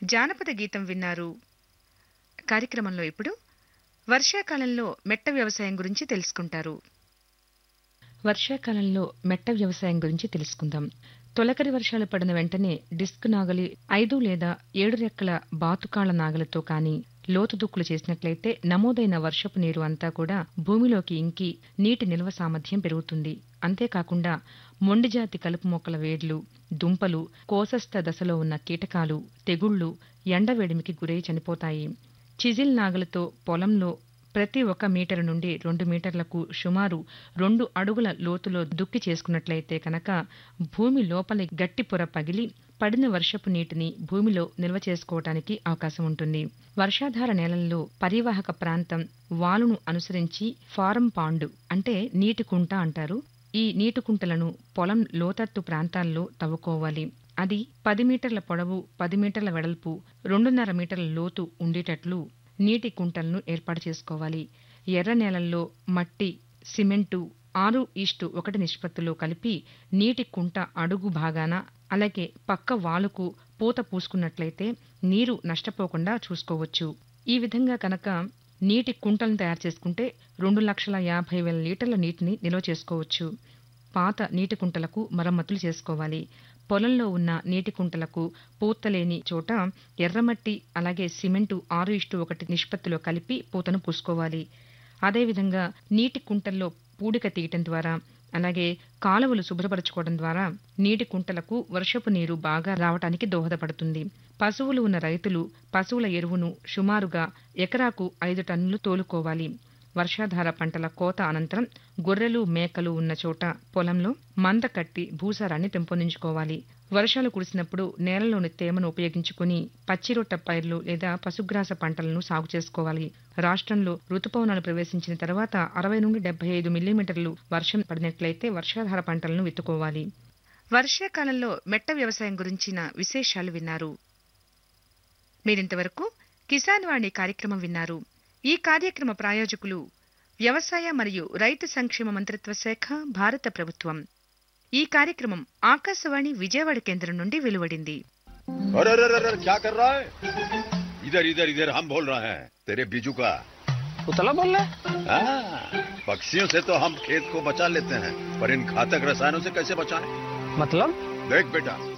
జానపద గీతం విన్నారు కార్యక్రమంలో ఇప్పుడు వర్షాకాలంలో మెట్ట వ్యవసాయం గురించి తెలుసుకుంటారు వర్షాకాలంలో మెట్ట వ్యవసాయం గురించి తెలుసుకుందాం తొలకరి వర్షాలు పడిన వెంటనే డిస్క్ నాగలి ఐదు లేదా ఏడు రెక్కల బాతుకాళ్ల నాగలితో కానీ లోతు దుక్కులు చేసినట్లయితే నమోదైన వర్షపు నీరు అంతా కూడా భూమిలోకి ఇంకి నీటి నిల్వ సామర్థ్యం పెరుగుతుంది అంతేకాకుండా మొండిజాతి కలుపు మొక్కల వేర్లు దుంపలు కోసస్థ దశలో ఉన్న కీటకాలు తెగుళ్లు ఎండవేడిమికి గురై చనిపోతాయి చిజిల్ నాగలతో పొలంలో ప్రతి ఒక మీటరు నుండి రెండు మీటర్లకు సుమారు రెండు అడుగుల లోతులో దుక్కి చేసుకున్నట్లయితే కనుక భూమి లోపలి గట్టి పొర పగిలి పడిన వర్షపు నీటిని భూమిలో నిల్వ చేసుకోవటానికి అవకాశం ఉంటుంది వర్షాధార నేలల్లో పరివాహక ప్రాంతం వాలును అనుసరించి ఫారం పాండు అంటే నీటి కుంట అంటారు ఈ నీటి కుంటలను పొలం లోతట్టు ప్రాంతాల్లో తవ్వుకోవాలి అది పది మీటర్ల పొడవు పది మీటర్ల వెడల్పు రెండున్నర మీటర్ల లోతు ఉండేటట్లు నీటి కుంటలను ఏర్పాటు చేసుకోవాలి ఎర్ర నేలల్లో మట్టి సిమెంటు ఆరు ఈస్టు ఒకటి నిష్పత్తిలో కలిపి నీటి కుంట అడుగు భాగాన అలాగే పక్క వాలుకు పూత పూసుకున్నట్లయితే నీరు నష్టపోకుండా చూసుకోవచ్చు ఈ విధంగా కనుక నీటి కుంటలను తయారు చేసుకుంటే రెండు లక్షల యాభై వేల లీటర్ల నీటిని నిల్వ చేసుకోవచ్చు పాత నీటి కుంటలకు మరమ్మతులు చేసుకోవాలి పొలంలో ఉన్న నీటి కుంటలకు పూతలేని చోట ఎర్రమట్టి అలాగే సిమెంటు ఆరు ఇష్టు ఒకటి నిష్పత్తిలో కలిపి పూతను పూసుకోవాలి అదేవిధంగా నీటి కుంటల్లో పూడిక తీయటం ద్వారా అలాగే కాలువలు శుభ్రపరచుకోవడం ద్వారా నీటి కుంటలకు వర్షపు నీరు బాగా రావటానికి దోహదపడుతుంది పశువులు ఉన్న రైతులు పశువుల ఎరువును సుమారుగా ఎకరాకు ఐదు టన్నులు తోలుకోవాలి వర్షాధార పంటల కోత అనంతరం గొర్రెలు మేకలు ఉన్న చోట పొలంలో మంద కట్టి భూసారాన్ని పెంపొందించుకోవాలి వర్షాలు కురిసినప్పుడు నేలలోని తేమను ఉపయోగించుకుని పచ్చిరొట్ట పైర్లు లేదా పశుగ్రాస పంటలను సాగు చేసుకోవాలి రాష్ట్రంలో రుతుపవనాలు ప్రవేశించిన తర్వాత అరవై నుండి డెబ్బై ఐదు మిల్లీమీటర్లు వర్షం పడినట్లయితే వర్షాధార పంటలను విత్తుకోవాలి వర్షాకాలంలో మెట్ట వ్యవసాయం గురించిన విశేషాలు విన్నారు మీరింతవరకు కిసాన్ వాణి కార్యక్రమం విన్నారు ఈ కార్యక్రమ ప్రాయోజకులు వ్యవసాయ మరియు రైతు సంక్షేమ మంత్రిత్వ శాఖ భారత ప్రభుత్వం ఈ కార్యక్రమం ఆకాశవాణి విజయవాడ కేంద్రం నుండి వెలువడింది अरे अरे अरे अरे, क्या कर रहा है इधर इधर इधर हम बोल रहे हैं तेरे बीजू का उतला बोल रहा है हाँ, पक्षियों से तो हम खेत को बचा लेते हैं पर इन घातक रसायनों से कैसे बचाएं? मतलब देख बेटा